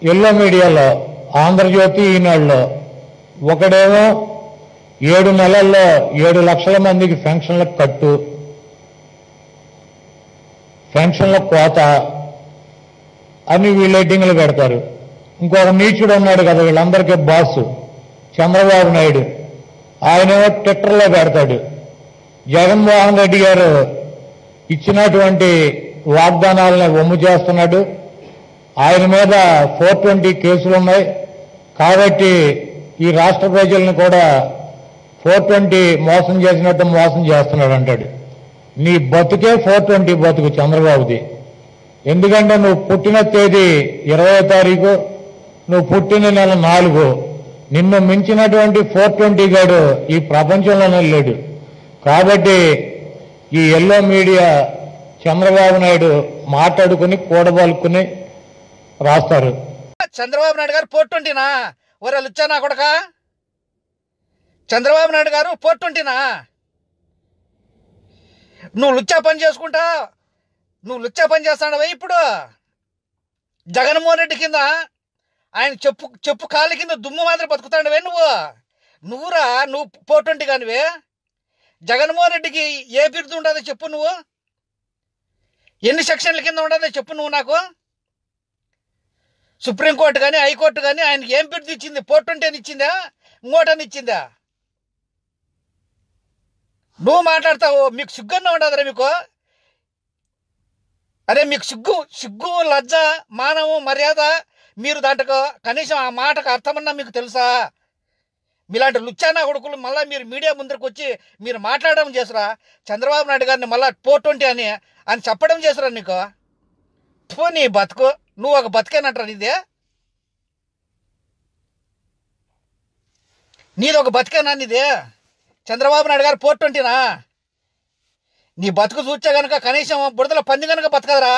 yellow మీడియాలో ఆంధ్రజ్యోతి ఈనాడులో ఒకడేమో ఏడు నెలల్లో ఏడు లక్షల మందికి పెన్షన్లకు కట్టు పెన్షన్ల కోత అని వీళ్ళు ఎడ్డింగ్లు పెడతారు ఇంకొక నీచుడు ఉన్నాడు కదా వీళ్ళందరికీ బాసు చంద్రబాబు నాయుడు ఆయనేమో ట్విట్టర్లో పెడతాడు జగన్మోహన్ రెడ్డి గారు ఇచ్చినటువంటి వాగ్దానాలను వమ్ము చేస్తున్నాడు ఆయన మీద ఫోర్ ట్వంటీ కేసులు ఉన్నాయి కాబట్టి ఈ రాష్ట్ర ప్రజలను కూడా ఫోర్ ట్వంటీ మోసం చేసినట్టు మోసం చేస్తున్నాడు అంటాడు నీ బతుకే ఫోర్ ట్వంటీ బతుకు చంద్రబాబుది ఎందుకంటే నువ్వు పుట్టిన తేదీ ఇరవై తారీఖు నువ్వు పుట్టిన నెల నాలుగు నిన్ను మించినటువంటి ఫోర్ ట్వంటీ గాడు ఈ ప్రపంచంలోనే లేడు కాబట్టి ఈ ఎల్లో మీడియా చంద్రబాబు నాయుడు మాట్లాడుకుని కూడబలుకుని రాస్తారు చంద్రబాబు నాయుడు గారు ఫోర్ ట్వంటీనా ఒరే లుచ్చా నా కొడక చంద్రబాబు నాయుడు గారు ఫోర్ ట్వంటీనా నువ్వు లుచ్చా పని చేసుకుంటా నువ్వు లుచ్చా పని చేస్తాడవే ఇప్పుడు జగన్మోహన్ రెడ్డి కింద ఆయన చెప్పు చెప్పు కాళ్ళ కింద దుమ్ము మాదిరి బతుకుతాడవే నువ్వు నువ్వురా నువ్వు ఫోర్ ట్వంటీ కానివే జగన్మోహన్ రెడ్డికి ఏ బిరుదు ఉండదో చెప్పు నువ్వు ఎన్ని సెక్షన్ల కింద ఉండదో చెప్పు నువ్వు నాకు సుప్రీంకోర్టు కానీ హైకోర్టు కానీ ఆయనకి ఏం బిరుదు ఇచ్చింది ఫోర్ ట్వంటీ అని ఇచ్చిందా ఇంకోటని ఇచ్చిందా నువ్వు మాట్లాడతావు మీకు సిగ్గున్న ఉండదురా మీకు అరే మీకు సిగ్గు సిగ్గు లజ్జ మానవం మర్యాద మీరు దాంట్లో కనీసం ఆ మాటకు అర్థమన్నా మీకు తెలుసా మీలాంటి లుచ్చానా కొడుకులు మళ్ళీ మీరు మీడియా ముందరకు వచ్చి మీరు మాట్లాడడం చేసరా చంద్రబాబు నాయుడు గారిని మళ్ళీ ఫోర్ ట్వంటీ అని అని చెప్పడం చేసరా నీకు థూ నీ బతుకు నువ్వు ఒక బతికేనంటారా నీదే నీది ఒక బతికేనా నీదే చంద్రబాబు నాయుడు గారు ఫోర్ ట్వంటీనా నీ బతుకు చూచే గనక కనీసం బుడతల పంది గనక బతకదరా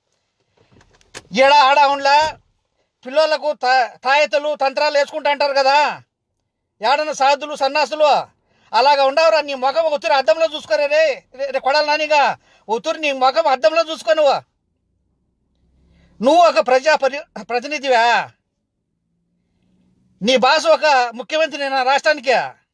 ఈడ ఆడ ఉండ్లా పిల్లలకు తా తాయెత్తలు తంత్రాలు వేసుకుంటా అంటారు కదా ఏడన్న సాధులు సన్నాసులు అలాగా ఉండవురా నీ ముఖం ఒత్తురు అద్దంలో చూసుకోరే రే రే కొడాలి నానిగా ఒత్తురు నీ ముఖం అద్దంలో చూసుకో నువ్వు నువ్వు ఒక ప్రజా పరి ప్రతినిధివా నీ బాస్ ఒక ముఖ్యమంత్రి నా రాష్ట్రానికి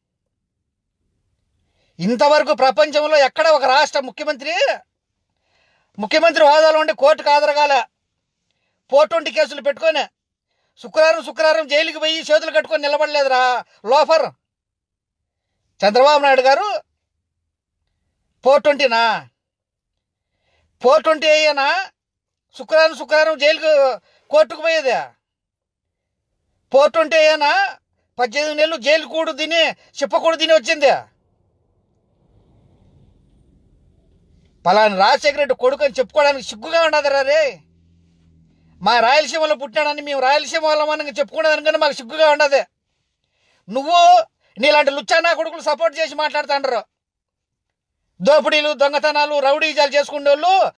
ఇంతవరకు ప్రపంచంలో ఎక్కడ ఒక రాష్ట్ర ముఖ్యమంత్రి ముఖ్యమంత్రి హోదాలో ఉండి కోర్టుకు హాజరగాల ఫోర్ ట్వంటీ కేసులు పెట్టుకొని శుక్రవారం శుక్రవారం జైలుకి పోయి చేతులు కట్టుకొని నిలబడలేదురా లోఫర్ చంద్రబాబు నాయుడు గారు ఫోర్ ట్వంటీనా ఫోర్ ట్వంటీ అయ్యానా శుక్రవారం శుక్రవారం జైలుకు కోర్టుకు పోయేది ఫోర్ ట్వంటీ అయ్యానా పద్దెనిమిది నెలలు జైలు కూడు తిని చెప్పకూడదు తిని వచ్చింది పలానా రాజశేఖర రెడ్డి కొడుకు అని చెప్పుకోవడానికి సిగ్గుగా ఉండదురా రే మా రాయలసీమలో పుట్టినాడని మేము రాయలసీమ వాళ్ళమని చెప్పుకునేదానికన్నా మాకు సిగ్గుగా ఉండదు నువ్వు నీలాంటి లుచ్చానా కొడుకులు సపోర్ట్ చేసి మాట్లాడుతుంటారు దోపిడీలు దొంగతనాలు రౌడీజాలు చేసుకునే వాళ్ళు